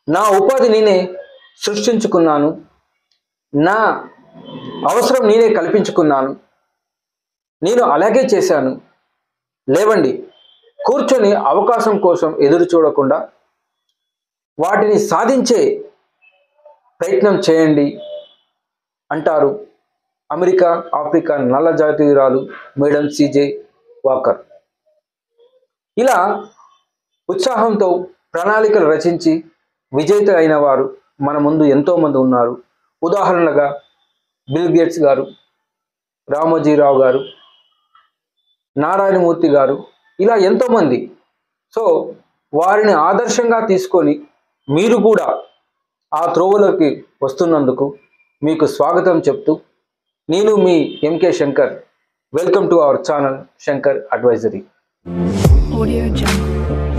నా ఉపాధి నేనే సృష్టించుకున్నాను నా అవసరం నేనే కల్పించుకున్నాను నేను అలాగే చేశాను లేవండి కూర్చొని అవకాశం కోసం ఎదురు చూడకుండా వాటిని సాధించే ప్రయత్నం చేయండి అంటారు అమెరికా ఆఫ్రికా నల్ల జాతీయురాలు మేడం సిజే వాకర్ ఇలా ఉత్సాహంతో ప్రణాళికలు రచించి విజేత అయిన వారు మన ముందు ఎంతోమంది ఉన్నారు ఉదాహరణగా బిల్ గేట్స్ గారు రామోజీరావు గారు నారాయణమూర్తి గారు ఇలా ఎంతోమంది సో వారిని ఆదర్శంగా తీసుకొని మీరు కూడా ఆ త్రోవలోకి వస్తున్నందుకు మీకు స్వాగతం చెప్తూ నేను మీ MK Shankar welcome to our channel Shankar advisory Audio Jungle.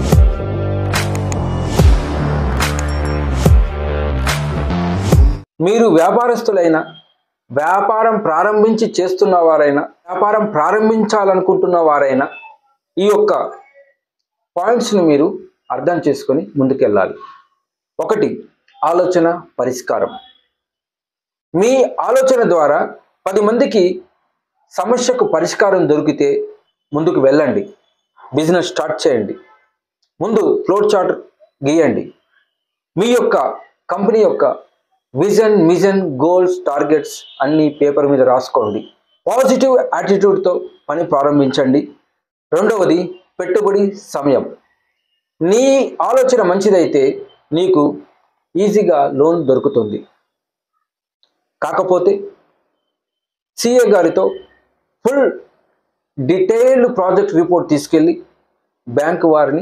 మీరు వ్యాపారస్తులైన వ్యాపారం ప్రారంభించి చేస్తున్న వారైనా వ్యాపారం ప్రారంభించాలనుకుంటున్న వారైనా ఈ యొక్క పాయింట్స్ని మీరు అర్థం చేసుకొని ముందుకెళ్ళాలి ఒకటి ఆలోచన పరిష్కారం మీ ఆలోచన ద్వారా పది మందికి సమస్యకు పరిష్కారం దొరికితే ముందుకు వెళ్ళండి బిజినెస్ స్టార్ట్ చేయండి ముందు ఫ్లోర్ చార్ట్ గీయండి మీ యొక్క కంపెనీ యొక్క విజన్ మిజన్ గోల్స్ టార్గెట్స్ అన్ని పేపర్ మీద రాసుకోండి పాజిటివ్ యాటిట్యూడ్తో పని ప్రారంభించండి రెండవది పెట్టుబడి సమయం నీ ఆలోచన మంచిదైతే నీకు ఈజీగా లోన్ దొరుకుతుంది కాకపోతే సిఏ గారితో ఫుల్ డీటెయిల్డ్ ప్రాజెక్ట్ రిపోర్ట్ తీసుకెళ్ళి బ్యాంక్ వారిని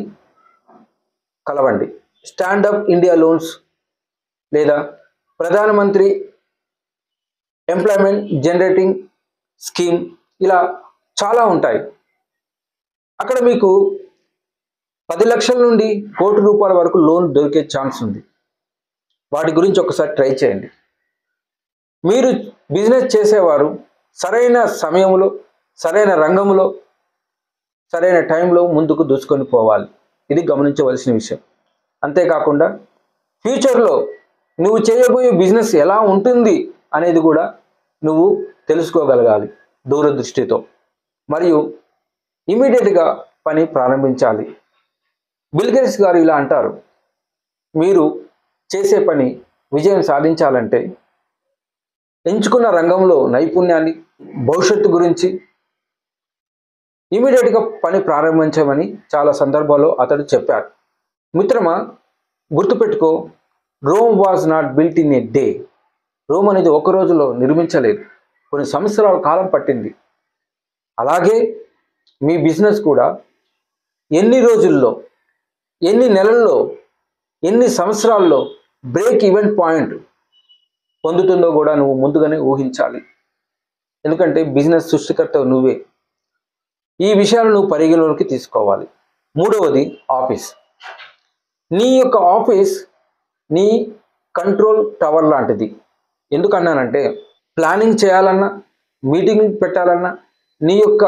కలవండి స్టాండప్ ఇండియా లోన్స్ లేదా ప్రధానమంత్రి ఎంప్లాయ్మెంట్ జనరేటింగ్ స్కీమ్ ఇలా చాలా ఉంటాయి అక్కడ మీకు పది లక్షల నుండి కోటి రూపాయల వరకు లోన్ దొరికే ఛాన్స్ ఉంది వాటి గురించి ఒకసారి ట్రై చేయండి మీరు బిజినెస్ చేసేవారు సరైన సమయంలో సరైన రంగంలో సరైన టైంలో ముందుకు దూసుకొని పోవాలి ఇది గమనించవలసిన విషయం అంతేకాకుండా ఫ్యూచర్లో నువ్వు చేయబోయే బిజినెస్ ఎలా ఉంటుంది అనేది కూడా నువ్వు తెలుసుకోగలగాలి దూరదృష్టితో మరియు ఇమీడియట్గా పని ప్రారంభించాలి బిల్గేట్స్ గారు ఇలా అంటారు మీరు చేసే పని విజయం సాధించాలంటే ఎంచుకున్న రంగంలో నైపుణ్యాన్ని భవిష్యత్తు గురించి ఇమీడియట్గా పని ప్రారంభించమని చాలా సందర్భాల్లో అతడు చెప్పారు మిత్రమా గుర్తుపెట్టుకో Rome was not built in a day Rome అనేది ఒక రోజులో నిర్మించలేదు కొన్ని సంవత్సరాల కాలం పట్టింది అలాగే మీ బిజినెస్ కూడా ఎన్ని రోజుల్లో ఎన్ని నెలల్లో ఎన్ని సంవత్సరాల్లో బ్రేక్ ఈవెంట్ పాయింట్ పొందుతుందో కూడా నువ్వు ముందుగానే ఊహించాలి ఎందుకంటే బిజినెస్ సృష్టికర్త నువ్వే ఈ విషయాలు నువ్వు పరిగణలోకి తీసుకోవాలి మూడవది ఆఫీస్ నీ యొక్క ఆఫీస్ నీ కంట్రోల్ టవర్ లాంటిది ఎందుకన్నానంటే ప్లానింగ్ చేయాలన్నా మీటింగ్ పెట్టాలన్నా నీ యొక్క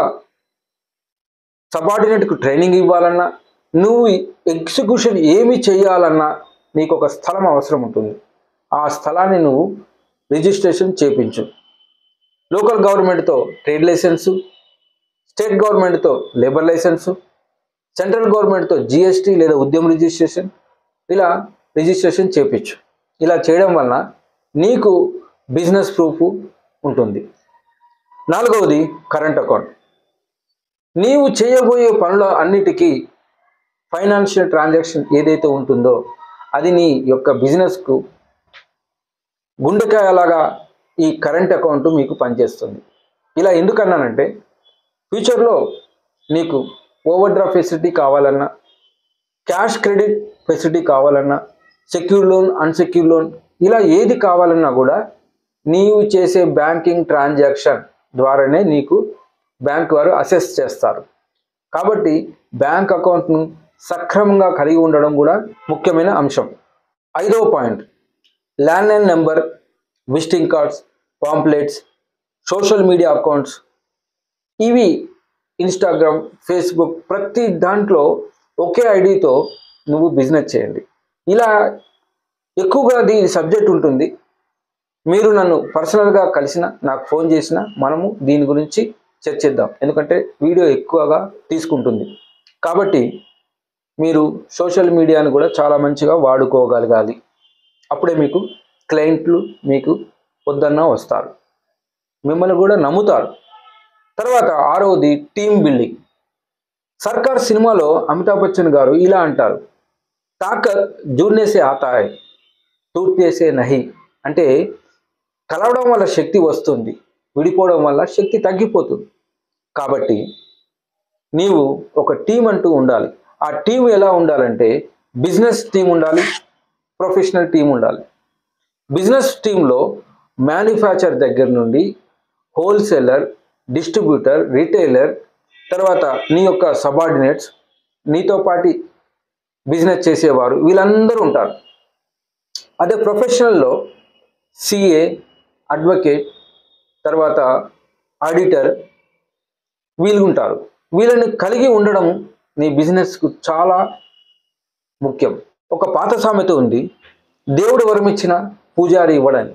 సబార్డినేట్కు ట్రైనింగ్ ఇవ్వాలన్నా నువ్వు ఎగ్జిక్యూషన్ ఏమి చేయాలన్నా నీకు ఒక స్థలం అవసరం ఉంటుంది ఆ స్థలాన్ని నువ్వు రిజిస్ట్రేషన్ చేపించు లోకల్ గవర్నమెంట్తో ట్రేడ్ లైసెన్సు స్టేట్ గవర్నమెంట్తో లేబర్ లైసెన్సు సెంట్రల్ గవర్నమెంట్తో జిఎస్టీ లేదా ఉద్యమ రిజిస్ట్రేషన్ ఇలా రిజిస్ట్రేషన్ చేపించు ఇలా చేయడం వలన నీకు బిజినెస్ ప్రూఫ్ ఉంటుంది నాలుగవది కరెంట్ అకౌంట్ నీవు చేయబోయే పనుల అన్నిటికీ ఫైనాన్షియల్ ట్రాన్సాక్షన్ ఏదైతే ఉంటుందో అది నీ యొక్క బిజినెస్కు గుండెకాయలాగా ఈ కరెంట్ అకౌంట్ మీకు పనిచేస్తుంది ఇలా ఎందుకన్నానంటే ఫ్యూచర్లో నీకు ఓవర్ డ్రా ఫెసిలిటీ కావాలన్నా క్యాష్ క్రెడిట్ ఫెసిలిటీ కావాలన్నా సెక్యూర్ లోన్ అన్సెక్యూర్ లోన్ ఇలా ఏది కావాలన్నా కూడా నీవు చేసే బ్యాంకింగ్ ట్రాన్సాక్షన్ ద్వారానే నీకు బ్యాంక్ వారు అసెస్ చేస్తారు కాబట్టి బ్యాంక్ అకౌంట్ను సక్రమంగా కలిగి ఉండడం కూడా ముఖ్యమైన అంశం ఐదవ point landline number visiting cards pamphlets social media accounts ఇవి ఇన్స్టాగ్రామ్ ఫేస్బుక్ ప్రతి దాంట్లో ఒకే ఐడితో నువ్వు బిజినెస్ చేయండి ఇలా ఎక్కువగా దీని సబ్జెక్ట్ ఉంటుంది మీరు నన్ను పర్సనల్గా కలిసిన నాకు ఫోన్ చేసిన మనము దీని గురించి చర్చిద్దాం ఎందుకంటే వీడియో ఎక్కువగా తీసుకుంటుంది కాబట్టి మీరు సోషల్ మీడియాను కూడా చాలా మంచిగా వాడుకోగలగాలి అప్పుడే మీకు క్లయింట్లు మీకు వద్దన్నా వస్తారు మిమ్మల్ని కూడా నమ్ముతారు తర్వాత ఆరవది టీమ్ బిల్డింగ్ సర్కార్ సినిమాలో అమితాబ్ బచ్చన్ గారు ఇలా అంటారు తాకత్ జూడ్నే సే ఆతా హై టూట్నే సే నహి అంటే కలవడం వల్ల శక్తి వస్తుంది విడిపోవడం వల్ల శక్తి తగ్గిపోతుంది కాబట్టి నీవు ఒక టీం అంటూ ఉండాలి ఆ టీం ఎలా ఉండాలంటే బిజినెస్ టీం ఉండాలి ప్రొఫెషనల్ టీం ఉండాలి బిజినెస్ టీంలో మ్యానుఫ్యాక్చర్ దగ్గర నుండి హోల్సేలర్ డిస్ట్రిబ్యూటర్ రిటైలర్ తర్వాత నీ యొక్క సబార్డినేట్స్ నీతో పాటి బిజినెస్ చేసేవారు వీళ్ళందరూ ఉంటారు అదే ప్రొఫెషనల్లో సిఏ అడ్వకేట్ తర్వాత ఆడిటర్ వీళ్ళు ఉంటారు వీళ్ళని కలిగి ఉండడం నీ బిజినెస్కు చాలా ముఖ్యం ఒక పాత సామెత ఉంది దేవుడు వరమిచ్చిన పూజారి ఇవ్వడని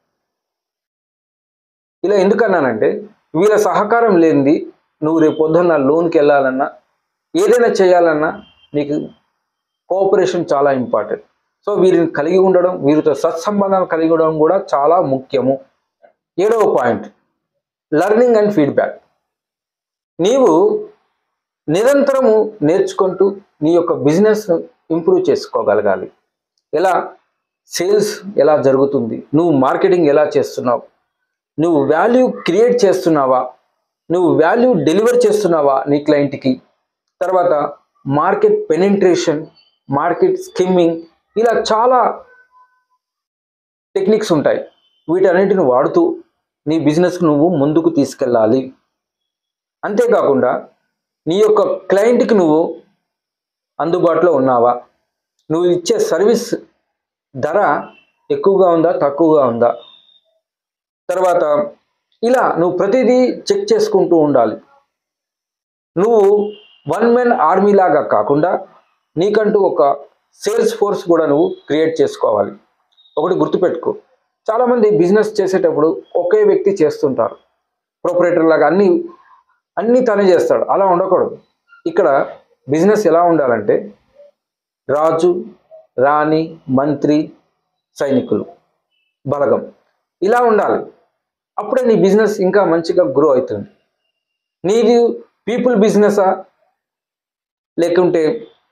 ఇలా ఎందుకన్నానంటే వీళ్ళ సహకారం లేనిది నువ్వు రేపు పొద్దున్న లోన్కి వెళ్ళాలన్నా ఏదైనా చేయాలన్నా నీకు కోఆపరేషన్ చాలా ఇంపార్టెంట్ సో వీరిని కలిగి ఉండడం వీరితో సత్సంబంధాలు కలిగి ఉండడం కూడా చాలా ముఖ్యము ఏడవ పాయింట్ లర్నింగ్ అండ్ ఫీడ్బ్యాక్ నీవు నిరంతరము నేర్చుకుంటూ నీ యొక్క బిజినెస్ను ఇంప్రూవ్ చేసుకోగలగాలి ఎలా సేల్స్ ఎలా జరుగుతుంది నువ్వు మార్కెటింగ్ ఎలా చేస్తున్నావు నువ్వు వాల్యూ క్రియేట్ చేస్తున్నావా నువ్వు వాల్యూ డెలివర్ చేస్తున్నావా నీ క్లయింట్కి తర్వాత మార్కెట్ పెనిట్రేషన్ మార్కెట్ స్కిమ్మింగ్ ఇలా చాలా టెక్నిక్స్ ఉంటాయి వీటన్నిటిని వాడుతూ నీ బిజినెస్కు నువ్వు ముందుకు తీసుకెళ్ళాలి అంతేకాకుండా నీ యొక్క క్లయింట్కి నువ్వు అందుబాటులో ఉన్నావా నువ్వు ఇచ్చే సర్వీస్ ధర ఎక్కువగా ఉందా తక్కువగా ఉందా తర్వాత ఇలా నువ్వు ప్రతిదీ చెక్ చేసుకుంటూ ఉండాలి నువ్వు వన్ మెన్ ఆర్మీ లాగా కాకుండా నీకంటూ ఒక సేల్స్ ఫోర్స్ కూడా నువ్వు క్రియేట్ చేసుకోవాలి ఒకటి గుర్తుపెట్టుకో చాలామంది బిజినెస్ చేసేటప్పుడు ఒకే వ్యక్తి చేస్తుంటారు ప్రొపరేటర్ లాగా అన్ని అన్నీ తనే చేస్తాడు అలా ఉండకూడదు ఇక్కడ బిజినెస్ ఎలా ఉండాలంటే రాజు రాణి మంత్రి సైనికులు బలగం ఇలా ఉండాలి అప్పుడే నీ బిజినెస్ ఇంకా మంచిగా గ్రో అవుతుంది నీది పీపుల్ బిజినెసా లేకుంటే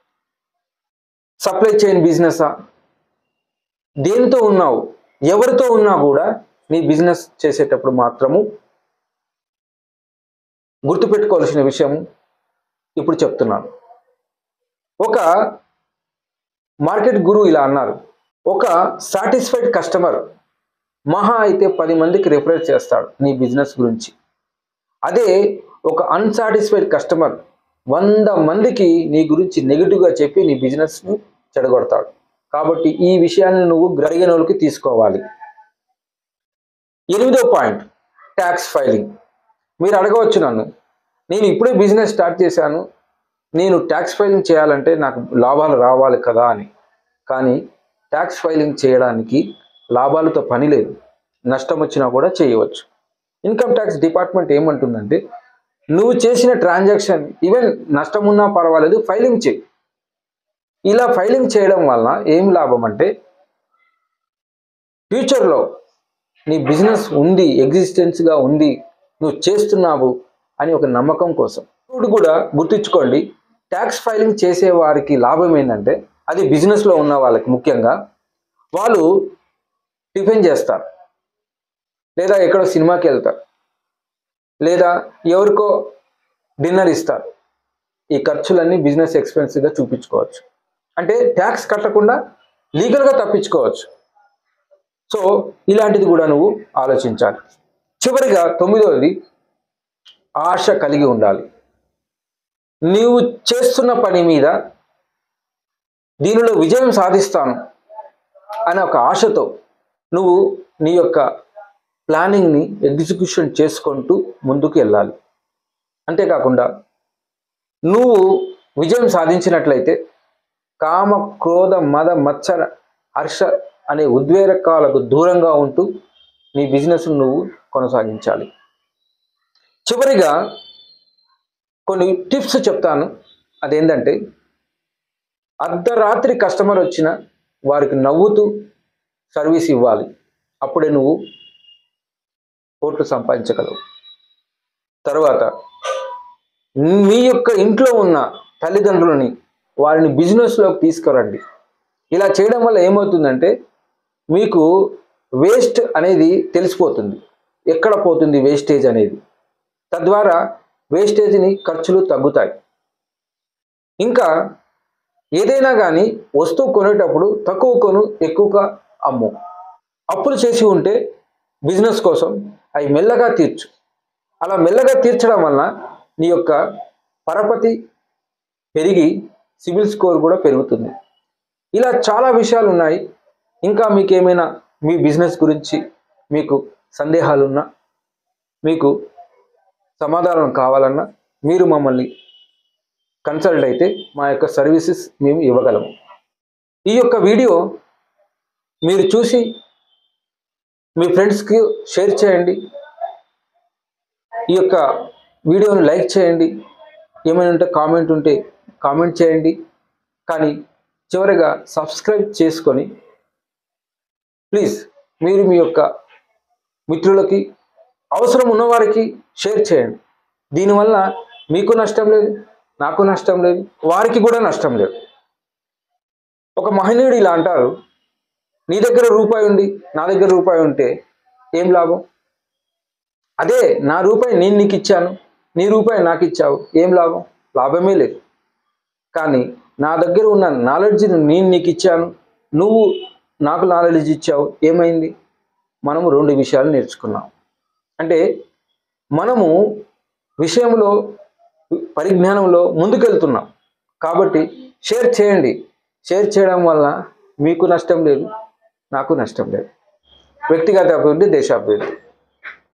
సప్లై చైన్ బిజినెసా దేనితో ఉన్నావు ఎవరితో ఉన్నా కూడా నీ బిజినెస్ చేసేటప్పుడు మాత్రము గుర్తుపెట్టుకోవాల్సిన విషయం ఇప్పుడు చెప్తున్నాను ఒక మార్కెట్ గురు ఇలా అన్నారు ఒక సాటిస్ఫైడ్ కస్టమర్ మహా అయితే పది మందికి రిఫరెన్స్ చేస్తాడు నీ బిజినెస్ గురించి అదే ఒక అన్సాటిస్ఫైడ్ కస్టమర్ వంద మందికి నీ గురించి నెగిటివ్గా చెప్పి నీ బిజినెస్ను చెడగొడతాడు కాబట్టి ఈ విషయాన్ని నువ్వు గ్రహిణలోకి తీసుకోవాలి ఎనిమిదో పాయింట్ ట్యాక్స్ ఫైలింగ్ మీరు అడగవచ్చు నన్ను నేను ఇప్పుడే బిజినెస్ స్టార్ట్ చేశాను నేను ట్యాక్స్ ఫైలింగ్ చేయాలంటే నాకు లాభాలు రావాలి కదా అని కానీ ట్యాక్స్ ఫైలింగ్ చేయడానికి లాభాలతో పని లేదు నష్టం వచ్చినా కూడా చేయవచ్చు ఇన్కమ్ ట్యాక్స్ డిపార్ట్మెంట్ ఏమంటుందంటే నువ్వు చేసిన ట్రాన్సాక్షన్ ఈవెన్ నష్టం ఉన్నా పర్వాలేదు ఫైలింగ్ చేయి ఇలా ఫైలింగ్ చేయడం వలన ఏం లాభం అంటే ఫ్యూచర్లో నీ బిజినెస్ ఉంది ఎగ్జిస్టెన్స్గా ఉంది నువ్వు చేస్తున్నావు అని ఒక నమ్మకం కోసం ఇప్పుడు కూడా గుర్తుంచుకోండి ట్యాక్స్ ఫైలింగ్ చేసే వారికి లాభం ఏంటంటే అది బిజినెస్లో ఉన్న వాళ్ళకి ముఖ్యంగా వాళ్ళు టిఫిన్ చేస్తారు లేదా ఎక్కడో సినిమాకి వెళ్తారు లేదా ఎవరికో డిన్నర్ ఇస్తారు ఈ ఖర్చులన్నీ బిజినెస్ ఎక్స్పెన్సివ్గా చూపించుకోవచ్చు అంటే ట్యాక్స్ కట్టకుండా లీగల్గా తప్పించుకోవచ్చు సో ఇలాంటిది కూడా నువ్వు ఆలోచించాలి చివరిగా తొమ్మిదవది ఆశ కలిగి ఉండాలి నీవు చేస్తున్న పని మీద దీనిలో విజయం సాధిస్తాను అనే ఒక ఆశతో నువ్వు నీ యొక్క ప్లానింగ్ని ఎగ్జిక్యూషన్ చేసుకుంటూ ముందుకు వెళ్ళాలి అంతేకాకుండా నువ్వు విజయం సాధించినట్లయితే కామ క్రోధ మద మత్సర హర్ష అనే ఉద్వేగాలకు దూరంగా ఉంటూ నీ బిజినెస్ నువ్వు కొనసాగించాలి చివరిగా కొన్ని టిప్స్ చెప్తాను అదేంటంటే అర్ధరాత్రి కస్టమర్ వచ్చిన వారికి నవ్వుతూ సర్వీస్ ఇవ్వాలి అప్పుడే నువ్వు కోట్లు సంపాదించగలవు తర్వాత మీ యొక్క ఇంట్లో ఉన్న తల్లిదండ్రులని వారిని బిజినెస్లోకి తీసుకురండి ఇలా చేయడం వల్ల ఏమవుతుందంటే మీకు వేస్ట్ అనేది తెలిసిపోతుంది ఎక్కడ పోతుంది వేస్టేజ్ అనేది తద్వారా వేస్టేజ్ని ఖర్చులు తగ్గుతాయి ఇంకా ఏదైనా కానీ వస్తువు కొనేటప్పుడు తక్కువ కొను ఎక్కువగా అమ్ము అప్పులు చేసి ఉంటే బిజినెస్ కోసం అవి మెల్లగా తీర్చు అలా మెల్లగా తీర్చడం వలన నీ యొక్క పరపతి పెరిగి సిబిల్ స్కోర్ కూడా పెరుగుతుంది ఇలా చాలా విషయాలు ఉన్నాయి ఇంకా మీకు ఏమైనా మీ బిజినెస్ గురించి మీకు సందేహాలున్నా మీకు సమాధానం కావాలన్నా మీరు మమ్మల్ని కన్సల్ట్ అయితే మా యొక్క సర్వీసెస్ మేము ఇవ్వగలము ఈ యొక్క వీడియో మీరు చూసి మీ ఫ్రెండ్స్కి షేర్ చేయండి ఈ యొక్క వీడియోని లైక్ చేయండి ఏమైనా ఉంటే కామెంట్ ఉంటే కామెంట్ చేయండి కానీ చివరిగా సబ్స్క్రైబ్ చేసుకొని ప్లీజ్ మీరు మీ యొక్క మిత్రులకి అవసరం ఉన్నవారికి షేర్ చేయండి దీనివల్ల మీకు నష్టం లేదు నాకు నష్టం లేదు వారికి కూడా నష్టం లేదు ఒక మహనీయుడు ఇలా అంటారు నీ దగ్గర రూపాయి ఉండి నా దగ్గర రూపాయి ఉంటే ఏం లాభం అదే నా రూపాయి నేను నీకు ఇచ్చాను నీ రూపాయి నాకు ఇచ్చావు ఏం లాభం లాభమే లేదు కానీ నా దగ్గర ఉన్న నాలెడ్జ్ని నేను నీకు ఇచ్చాను నువ్వు నాకు నాలెడ్జ్ ఇచ్చావు ఏమైంది మనము రెండు విషయాలు నేర్చుకున్నాం అంటే మనము విషయంలో పరిజ్ఞానంలో ముందుకెళ్తున్నాం కాబట్టి షేర్ చేయండి షేర్ చేయడం వల్ల మీకు నష్టం లేదు నాకు నష్టం లేదు వ్యక్తిగత అభివృద్ధి దేశాభివృద్ధి